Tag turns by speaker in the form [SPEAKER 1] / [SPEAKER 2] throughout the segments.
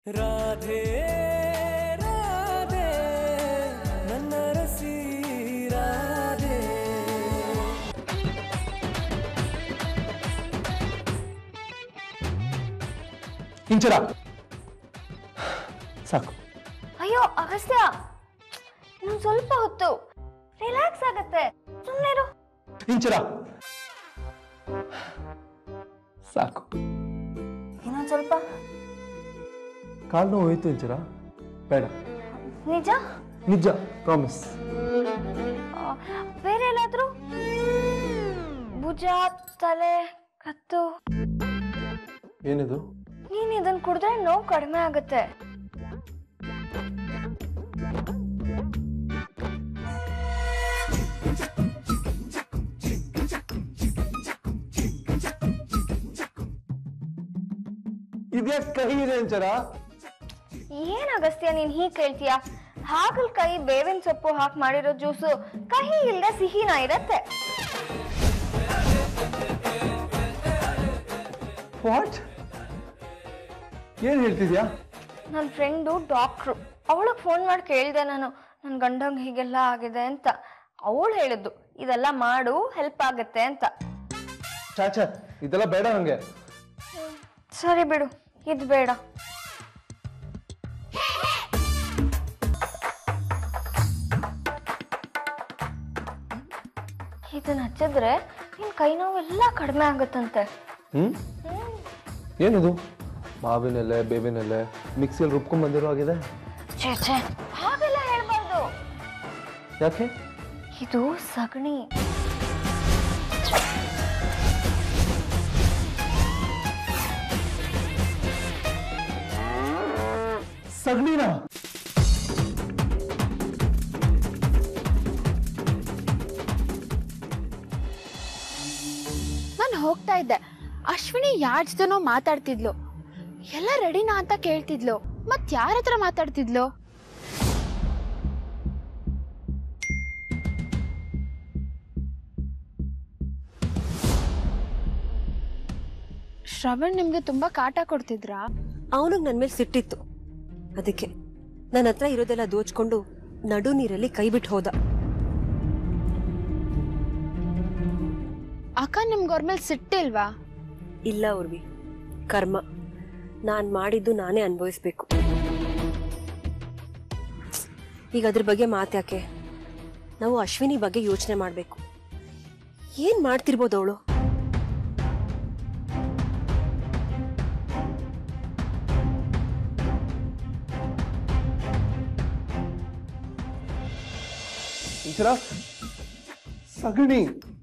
[SPEAKER 1] ರಾಧೆ ರಾಧೆ ನನ್ನ ರಸಿ ರಾಧೆ
[SPEAKER 2] ಇಂಚರ ಸಾಕು
[SPEAKER 3] ಅಯ್ಯೋ ಅಗಸ್ತ್ಯ ಇನ್ನೊಂದ್ ಸ್ವಲ್ಪ ಹೊತ್ತು ರಿಲ್ಯಾಕ್ಸ್ ಆಗತ್ತೆ ಸುಮ್ಮನೆ ಇರು
[SPEAKER 2] ಇಂಚರ ಸಾಕು
[SPEAKER 3] ಇನ್ನೊಂದ್ ಸ್ವಲ್ಪ
[SPEAKER 2] ಕಾಲು ನೋವು ಹೋಯ್ತು ಇಂಚರ ಬೇಡ
[SPEAKER 3] ನಿಜ
[SPEAKER 2] ನಿಜ ಪ್ರಾಮಿಸ್
[SPEAKER 3] ಆ, ಬೇರೆ ಎಲ್ಲಾದ್ರೂ ಭುಜ ತಲೆ ಕತ್ತು
[SPEAKER 2] ಏನಿದು
[SPEAKER 3] ನೀನ್ ಇದನ್ ಕುಡಿದ್ರೆ ನೋವು ಕಡಿಮೆ ಆಗುತ್ತೆ
[SPEAKER 2] ಇದ್ಯಾಕೆ ಕಹಿ ಇದೆ ಇಂಚರ
[SPEAKER 3] ಏನ್ ಅಗಸ್ತ್ಯ ನೀನ್ ಹೀಗ್ ಕೇಳ್ತೀಯ ಹಾಗಲ್ಕಾಯಿ ಬೇವಿನ ಸೊಪ್ಪು ಹಾಕಿ ಮಾಡಿರೋ ಜ್ಯೂಸು ಕಹಿ ಇಲ್ದೆ ಸಿಹಿನ ಇರತ್ತೆ
[SPEAKER 2] ವಾಟ್ ಏನ್ ಹೇಳ್ತಿದ್ಯಾ
[SPEAKER 3] ನನ್ನ ಫ್ರೆಂಡು ಡಾಕ್ಟ್ರು ಅವಳಿಗೆ ಫೋನ್ ಮಾಡಿ ಕೇಳಿದೆ ನಾನು ನನ್ನ ಗಂಡಂಗೆ ಹೀಗೆಲ್ಲ ಆಗಿದೆ ಅಂತ ಅವಳು ಹೇಳಿದ್ದು ಇದೆಲ್ಲ ಮಾಡು ಹೆಲ್ಪ್ ಆಗತ್ತೆ ಅಂತ
[SPEAKER 2] ಚಾಚ ಇದೆಲ್ಲ ಬೇಡ ನಂಗೆ
[SPEAKER 3] ಸರಿ ಬಿಡು ಇದು ಬೇಡ ಇದನ್ನ ಹಚ್ಚಿದ್ರೆ ನಿನ್ ಕೈ ನೋವೆಲ್ಲ ಕಡಿಮೆ ಆಗುತ್ತಂತೆ
[SPEAKER 2] ಹ್ಮ್ ಏನಿದು ಮಾವಿನೆಲೆ ಬೇವಿನೆಲೆ ಮಿಕ್ಸಿಯಲ್ಲಿ ರುಬ್ಕೊಂಡ್ ಬಂದಿರೋ ಆಗಿದೆ
[SPEAKER 3] ಛೇ ಛೇ ಹಾಗೆಲ್ಲ ಹೇಳ್ಬಾರ್ದು
[SPEAKER 2] ಯಾಕೆ
[SPEAKER 3] ಇದು ಸಗಣಿ
[SPEAKER 2] ಸಗಣಿನ
[SPEAKER 4] ನಾನು ಹೋಗ್ತಾ ಇದ್ದೆ ಅಶ್ವಿನಿ ಯಾರ್ ಜೊತೆನೋ ಮಾತಾಡ್ತಿದ್ಲು ಎಲ್ಲ ರೆಡಿನಾ ಅಂತ ಕೇಳ್ತಿದ್ಲು ಮತ್ ಯಾರ ಹತ್ರ ಮಾತಾಡ್ತಿದ್ಲು ಶ್ರವಣ್ ನಿಮ್ಗೆ ತುಂಬಾ ಕಾಟ ಕೊಡ್ತಿದ್ರಾ
[SPEAKER 5] ಅವನಿಗೆ ನನ್ನ ಮೇಲೆ ಸಿಟ್ಟಿತ್ತು ಅದಕ್ಕೆ ನನ್ನ ಹತ್ರ ಇರೋದೆಲ್ಲ ದೋಚ್ಕೊಂಡು ನಡು ನೀರಲ್ಲಿ ಕೈ ಬಿಟ್ಟು ಹೋದ
[SPEAKER 4] ಅಕ್ಕ ನಿಮ್ಗೆ ಅವ್ರ ಮೇಲೆ ಸಿಟ್ಟಿಲ್ವಾ
[SPEAKER 5] ಇಲ್ಲ ಉರ್ವಿ ಕರ್ಮ ನಾನ್ ಮಾಡಿದ್ದು ನಾನೇ ಅನುಭವಿಸ್ಬೇಕು ಈಗ ಅದ್ರ ಬಗ್ಗೆ ಮಾತ್ಯಾಕೆ ನಾವು ಅಶ್ವಿನಿ ಬಗ್ಗೆ ಯೋಚನೆ ಮಾಡ್ಬೇಕು ಏನ್ ಮಾಡ್ತಿರ್ಬೋದು ಅವಳು
[SPEAKER 2] ಇಂಚರ ಸಗಣಿ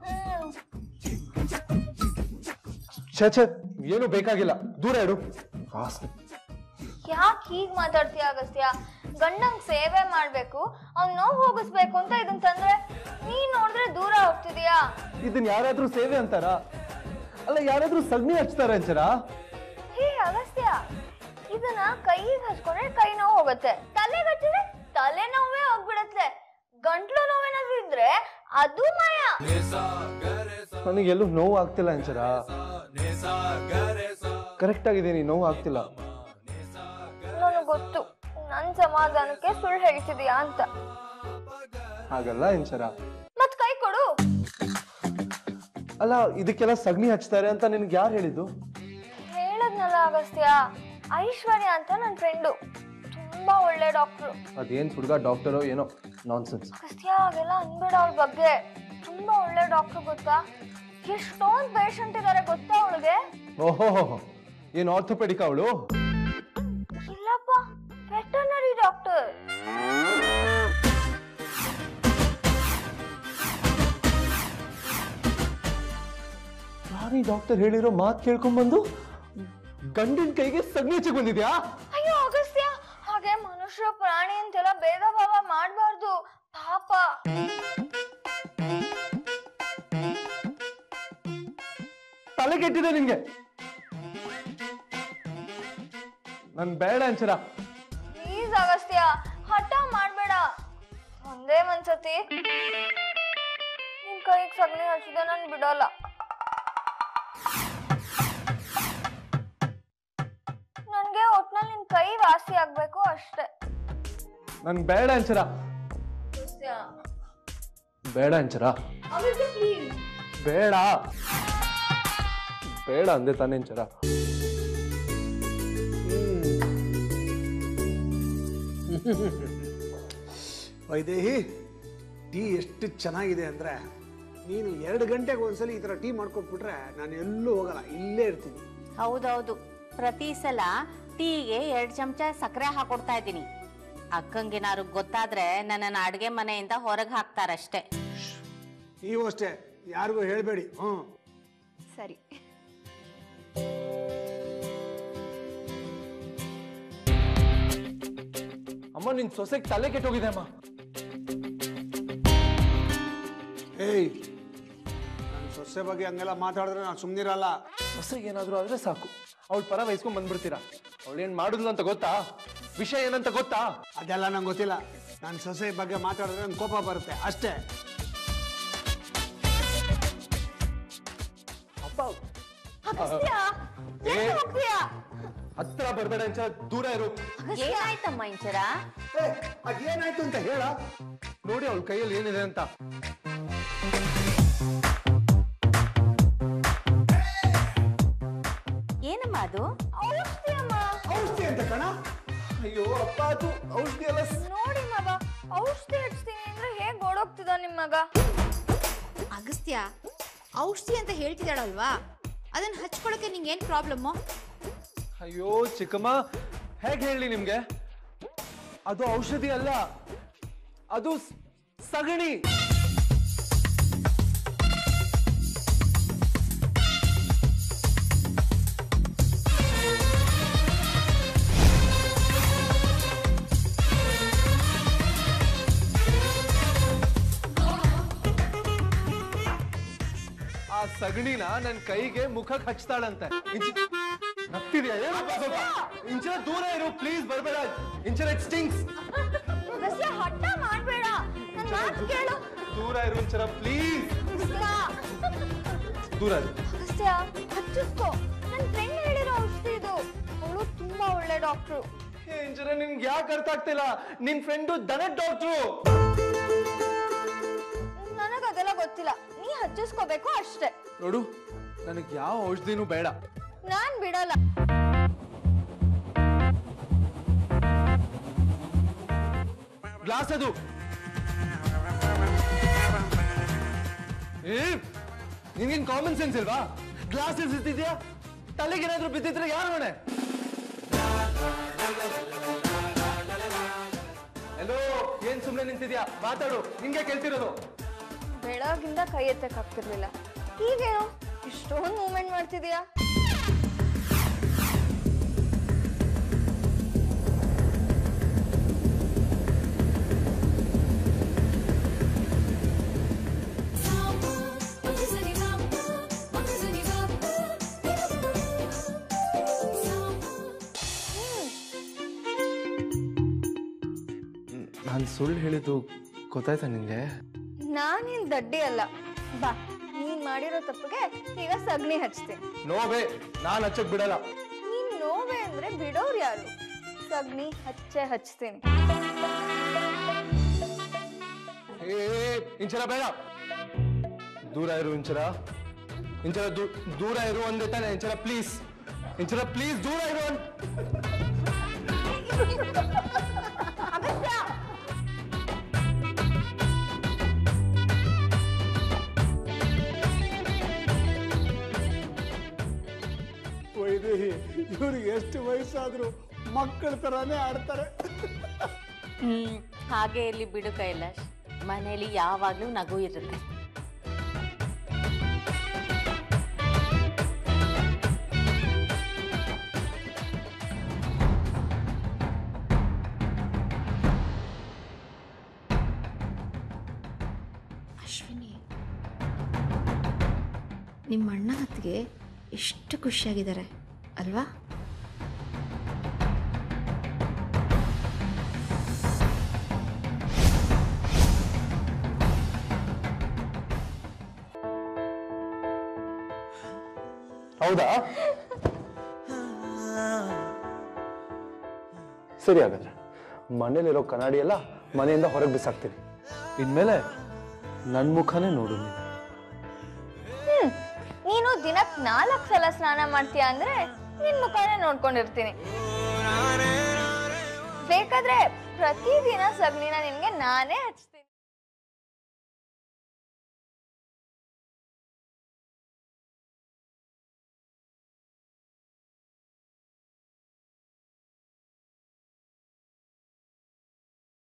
[SPEAKER 2] ಛೇ ಛೇ ಏನು ಬೇಕಾಗಿಲ್ಲ ದೂರ ಇಡು ವಾಸನೆ
[SPEAKER 3] ಯಾಕೆ ಹೀಗ್ ಮಾತಾಡ್ತೀಯ ಅಗಸ್ತ್ಯ ಗಂಡಂಗ್ ಸೇವೆ ಮಾಡ್ಬೇಕು ಅವ್ನ್ ನೋವು ಹೋಗಿಸ್ಬೇಕು ಅಂತ ಇದನ್ ತಂದ್ರೆ ನೀನ್ ನೋಡಿದ್ರೆ ದೂರ ಹೋಗ್ತಿದೀಯಾ
[SPEAKER 2] ಇದನ್ನ ಯಾರಾದ್ರೂ ಸೇವೆ ಅಂತಾರ ಅಲ್ಲ ಯಾರಾದ್ರೂ ಸಗಣಿ ಹಚ್ತಾರ ಇಂಚರ
[SPEAKER 3] ಹೇ ಅಗಸ್ತ್ಯ ಇದನ್ನ ಕೈಗೆ ಹಚ್ಕೊಂಡ್ರೆ ಕೈ ನೋವು ಹೋಗುತ್ತೆ ತಲೆಗೆ ಹಚ್ಚಿದ್ರೆ ತಲೆ ನೋವೇ ಹೋಗ್ಬಿಡತ್ತೆ ಗಂಟ್ಲು ನೋವೇನಾದ್ರೂ ಇದ್ರೆ ಅದು ಮಾಯ
[SPEAKER 2] ನನಗೆಲ್ಲೂ ನೋವು ಆಗ್ತಿಲ್ಲ ಇಂಚರ ಕರೆಕ್ಟ್ ಆಗಿದ್ದೀನಿ ನೋವು ಆಗ್ತಿಲ್ಲ
[SPEAKER 3] ನನಗ್ ಗೊತ್ತು ನನ್ ಸಮಾಧಾನಕ್ಕೆ ಸುಳ್ಳು ಹೇಳ್ತಿದೀಯಾ ಅಂತ
[SPEAKER 2] ಹಾಗಲ್ಲ ಇಂಚರ
[SPEAKER 3] ಮತ್ ಕೈ ಕೊಡು
[SPEAKER 2] ಅಲ್ಲ ಇದಕ್ಕೆಲ್ಲ ಸಗಣಿ ಹಚ್ತಾರೆ ಅಂತ ನಿನ್ಗೆ ಯಾರು ಹೇಳಿದ್ದು
[SPEAKER 3] ಹೇಳದ್ನಲ್ಲ ಅಗಸ್ತ್ಯ ಐಶ್ವರ್ಯ ಅಂತ ನನ್ ಫ್ರೆಂಡು ತುಂಬಾ ಒಳ್ಳೆ ಡಾಕ್ಟ್ರು
[SPEAKER 2] ಅದೇನ್ ಹುಡುಗ ಡಾಕ್ಟರೋ ಏನೋ ನಾನ್ಸೆನ್ಸ್
[SPEAKER 3] ಅಗಸ್ತ್ಯ ಹಾಗೆಲ್ಲ ಅನ್ಬೇಡ ಅವಳ ಬಗ್ಗೆ ತುಂಬಾ ಒಳ್ಳೆ ಡಾಕ್ಟರ್ ಗೊತ್ತಾ ಎಷ್ಟೊಂದ್ ಪೇಷಂಟ್ ಇದಾರೆ ಗೊತ್ತಾ ಅವಳಿಗೆ
[SPEAKER 2] ಓಹೋ ಏನ್ ಆರ್ಥೋಪೆಡಿಕ್ ಅವಳು
[SPEAKER 3] ಇಲ್ಲಪ್ಪ ವೆಟರ್ನರಿ ಡಾಕ್ಟರ್
[SPEAKER 2] ರಾಣಿ ಡಾಕ್ಟರ್ ಹೇಳಿರೋ ಮಾತು ಕೇಳ್ಕೊಂಡ್ಬಂದು ಗಂಡಿನ ಕೈಗೆ ಸಗಣಿ ಹಚ್ಚಿ ಬಂದಿದ್ಯಾ
[SPEAKER 3] ಅಯ್ಯೋ ಅಗಸ್ತ್ಯ ಹಾಗೆ ಮನುಷ್ಯ ಪ್ರಾಣಿ ಅಂತೆಲ್ಲ ಭೇದ ಭಾವ ಮಾಡ್ಬಾರ್ದು ಪಾಪ
[SPEAKER 2] ತಲೆ ಕೆಟ್ಟಿದೆ ನಿಂಗೆ ನನ್ ಬೇಡ ಅಂಚರ
[SPEAKER 3] ಪ್ಲೀಸ್ ಅಗಸ್ತ್ಯ ಹಠ ಮಾಡ್ಬೇಡ ಒಂದೇ ಒಂದ್ಸತಿ ನಿನ್ ಕೈಗೆ ಸಗಣಿ ಹಚ್ಚಿದೆ ನಾನು ಬಿಡಲ್ಲ ನನ್ಗೆ ಒಟ್ನಲ್ಲಿ ನಿನ್ ಕೈ ವಾಸಿ ಆಗ್ಬೇಕು ಅಷ್ಟೇ
[SPEAKER 2] ನನ್ ಬೇಡ ಅಂಚರ ಬೇಡ ಅಂಚರ ಬೇಡ ಬೇಡ ಅಂದೆ ತಾನೇ ಅಂಚರ
[SPEAKER 6] ವೈದೇಹಿ ಟೀ ಎಷ್ಟು ಚೆನ್ನಾಗಿದೆ ಅಂದರೆ ನೀನು ಎರಡು ಗಂಟೆಗೆ ಒಂದ್ಸಲಿ ಈ ಥರ ಟೀ ಮಾಡ್ಕೊಟ್ಬಿಟ್ರೆ ನಾನು ಎಲ್ಲೂ ಹೋಗಲ್ಲ ಇಲ್ಲೇ ಇರ್ತೀನಿ
[SPEAKER 7] ಹೌದೌದು ಪ್ರತಿ ಸಲ ಟೀಗೆ ಎರಡು ಚಮಚ ಸಕ್ಕರೆ ಹಾಕೊಡ್ತಾ ಇದ್ದೀನಿ ಅಕ್ಕಂಗೇನಾದ್ರು ಗೊತ್ತಾದ್ರೆ ನನ್ನನ್ನು ಅಡುಗೆ ಮನೆಯಿಂದ ಹೊರಗೆ ಹಾಕ್ತಾರಷ್ಟೇ
[SPEAKER 6] ನೀವು ಅಷ್ಟೇ ಯಾರಿಗೂ ಹೇಳಬೇಡಿ ಹ್ಞೂ
[SPEAKER 3] ಸರಿ
[SPEAKER 2] ಅಮ್ಮ ನಿನ್ ಸೊಸೆಗೆ ತಲೆ ಕೆಟ್ಟೋಗಿದೆ ಅಮ್ಮ
[SPEAKER 6] ಏಯ್ ನನ್ನ ಸೊಸೆ ಬಗ್ಗೆ ಹಂಗೆಲ್ಲ ಮಾತಾಡಿದ್ರೆ ನಾನು ಸುಮ್ಮನಿರಲ್ಲ
[SPEAKER 2] ಸೊಸೆಗೆ ಏನಾದ್ರೂ ಆದ್ರೆ ಸಾಕು ಅವಳ ಪರ ವಹಿಸ್ಕೊಂಡ್ ಬಂದ್ಬಿಡ್ತೀರಾ ಅವಳೇನ್ ಮಾಡುದಿಲ್ಲ ಅಂತ ಗೊತ್ತಾ ವಿಷಯ ಏನಂತ ಗೊತ್ತಾ
[SPEAKER 6] ಅದೆಲ್ಲ ನಂಗೆ ಗೊತ್ತಿಲ್ಲ ನನ್ನ ಸೊಸೆ ಬಗ್ಗೆ ಮಾತಾಡಿದ್ರೆ ನಂಗೆ ಕೋಪ ಬರುತ್ತೆ ಅಷ್ಟೇ
[SPEAKER 2] ಅಪ್ಪ ಏ, ಹತ್ರ ಬರ್ಬೇಡ ಅಂಚ ದೂರ ಇರು
[SPEAKER 7] ಏನಾಯ್ತಮ್ಮ ಇಂಚರ
[SPEAKER 6] ಏ, ಅದೇನಾಯ್ತು ಅಂತ ಹೇಳ
[SPEAKER 2] ನೋಡಿ ಅವಳ ಕೈಯಲ್ಲಿ ಏನಿದೆ ಅಂತ
[SPEAKER 7] ಏನಮ್ಮ ಅದು
[SPEAKER 3] ಔಷಧಿ ಅಮ್ಮ
[SPEAKER 6] ಔಷಧಿ ಅಂತ ಕಣ
[SPEAKER 2] ಅಯ್ಯೋ ಅಪ್ಪ ಅದು ಔಷಧಿ ಎಲ್ಲ
[SPEAKER 3] ನೋಡಿ ಮಗ ಔಷಧಿ ಹಚ್ತೀನಿ ಅಂದ್ರೆ ಹೇಗ್ ಓಡೋಗ್ತಿದ ನಿಮ್ ಮಗ
[SPEAKER 4] ಅಗಸ್ತ್ಯ ಔಷಧಿ ಅಂತ ಹೇಳ್ತಿದ್ದಾಳಲ್ವಾ ಅದನ್ನ ಹಚ್ಕೊಳಕ್ಕೆ ನಿಂಗೆ ಏನ್ ಪ್ರಾಬ್ಲಮ್ಮು
[SPEAKER 2] ಅಯ್ಯೋ ಚಿಕ್ಕಮ್ಮ ಹೇಗೆ ಹೇಳಿ ನಿಮ್ಗೆ ಅದು ಔಷಧಿ ಅಲ್ಲ ಅದು ಸ್- ಸಗಣಿ ಆ ಸಗಣಿನ ನನ್ ಕೈಗೆ ಮುಖಕ್ಕೆ ಹಚ್ತಾಳಂತೆ ಇಂಚ- ನಗ್ತಿದ್ಯಾ ಏನಪ್ಪ ಸ್ವಲ್ಪ ಇಂಚರ ದೂರ ಇರು ಪ್ಲೀಸ್ ಬರ್ಬೇಡ ಇಂಚರ ಇಟ್ ಸ್ಟಿಂಗ್ಸ್
[SPEAKER 3] ಅಗಸ್ತ್ಯ ಹಠ ಮಾಡ್ಬೇಡ ನನ್ ಮಾತು ಕೇಳು
[SPEAKER 2] ದೂರ ಇರು ಇಂಚರ ಪ್ಲೀಸ್ ದೂರ ಇರು
[SPEAKER 3] ಅಗಸ್ತ್ಯ ಹಚ್ಚಿಸ್ಕೋ ನನ್ ಫ್ರೆಂಡ್ ಹೇಳಿರೋ ಔಷಧಿ ಇದು ಅವಳು ತುಂಬಾ ಒಳ್ಳೆ ಡಾಕ್ಟ್ರು
[SPEAKER 2] ಏ, ಇಂಚರ ನಿನ್ಗೆ ಯಾಕೆ ಅರ್ಥ ಆಗ್ತಿಲ್ಲ ನಿನ್ ಫ್ರೆಂಡು ದನದ್ ಡಾಕ್ಟ್ರು
[SPEAKER 3] ನನಗ್ ಅದೆಲ್ಲ ಗೊತ್ತಿಲ್ಲ ನೀ ಹಚ್ಚಿಸ್ಕೋಬೇಕು ಅಷ್ಟೇ
[SPEAKER 2] ನೋಡು ನನಗೆ ಯಾವ ಔಷಧಿನೂ ಬೇಡ
[SPEAKER 3] ನಾನ್ ಬಿಡಲ್ಲ
[SPEAKER 2] ಗ್ಲಾಸ್ ಅದು ಏ ನಿನ್ಗೇನ್ ಕಾಮನ್ ಸೆನ್ಸ್ ಇಲ್ವಾ ಗ್ಲಾಸ್ ಇರ್ತಿದ್ಯಾ ತಲೆಗೆ ಏನಾದ್ರೂ ಬಿದ್ದಿದ್ರೆ ಯಾರು ಹೊಣೆ ಹಲೋ ಏನ್ ಸುಮ್ನೆ ನಿಂತಿದ್ಯಾ ಮಾತಾಡು ನಿಂಗೆ ಕೇಳ್ತಿರೋದು
[SPEAKER 3] ಬೆಳಗಿಂದ ಕೈ ಎತ್ತಕ್ ಆಗ್ತಿರ್ಲಿಲ್ಲ ಈಗೇನು ಇಷ್ಟೊಂದು ಮೂವ್ಮೆಂಟ್ ಮಾಡ್ತಿದೀಯಾ
[SPEAKER 2] ನಾನು ಸುಳ್ಳು ಹೇಳಿದ್ದು ಗೊತ್ತಾಯ್ತಾ ನಿಂಗೆ
[SPEAKER 3] ನಾನೇನ್ ದಡ್ಡಿ ಅಲ್ಲ ಬಾ ನೀನ್ ಮಾಡಿರೋ ತಪ್ಪಿಗೆ ಈಗ ಸಗಣಿ ಹಚ್ತೀನಿ
[SPEAKER 2] ನೋವೇ ನಾನ್ ಹಚ್ಚಕ್ ಬಿಡಲ್ಲ
[SPEAKER 3] ನೀನ್ ನೋವೆ ಅಂದ್ರೆ ಬಿಡೋರ್ ಯಾರು ಸಗಣಿ ಹಚ್ಚೆ ಹಚ್ತೀನಿ
[SPEAKER 2] ಏ ಇಂಚರ ಬೇಡ ದೂರ ಇರು ಇಂಚರ ಇಂಚರ ದೂ- ದೂರ ಇರು ಅಂದೆ ತಾನೆ ಇಂಚರ ಪ್ಲೀಸ್ ಇಂಚರ ಪ್ಲೀಸ್ ದೂರ ಇರು ಅನ್-
[SPEAKER 6] ವೈದೇಹಿ ಇವ್ರಿಗೆ ಎಷ್ಟು ವಯಸ್ಸಾದ್ರು ಮಕ್ಕಳ ಥರನೇ ಆಡ್ತಾರೆ
[SPEAKER 7] ಹ್ಮ್ ಹಾಗೆ ಇರ್ಲಿ ಬಿಡು ಕೈಲಾಶ್ ಮನೇಲಿ ಯಾವಾಗ್ಲೂ ನಗು ಇರುತ್ತೆ
[SPEAKER 4] ಅಶ್ವಿನಿ ನಿಮ್ಮ ಅಣ್ಣ ಹತ್ತಿಗೆ ಎಷ್ಟು ಖುಷಿಯಾಗಿದ್ದಾರೆ ಅಲ್ವಾ
[SPEAKER 2] ಹೌದಾ ಸರಿ ಹಾಗಾದ್ರೆ ಮನೇಲಿರೋ ಕನ್ನಡಿ ಎಲ್ಲ ಮನೆಯಿಂದ ಹೊರಗೆ ಬಿಸಾಕ್ತೀನಿ ಇನ್ಮೇಲೆ ನನ್ನ ಮುಖನೇ ನೋಡು ನೀನು
[SPEAKER 3] ಹ್ಮ್ ನೀನು ದಿನಕ್ ನಾಲ್ಕು ಸಲ ಸ್ನಾನ ಮಾಡ್ತೀಯ ಅಂದ್ರೆ ನಿನ್ ಮುಖಾನೇ ನೋಡ್ಕೊಂಡಿರ್ತೀನಿ ಬೇಕಾದ್ರೆ ಪ್ರತಿದಿನ ಸಗಣಿನ ನಿನ್ಗೆ ನಾನೇ ಹಚ್ತೀನಿ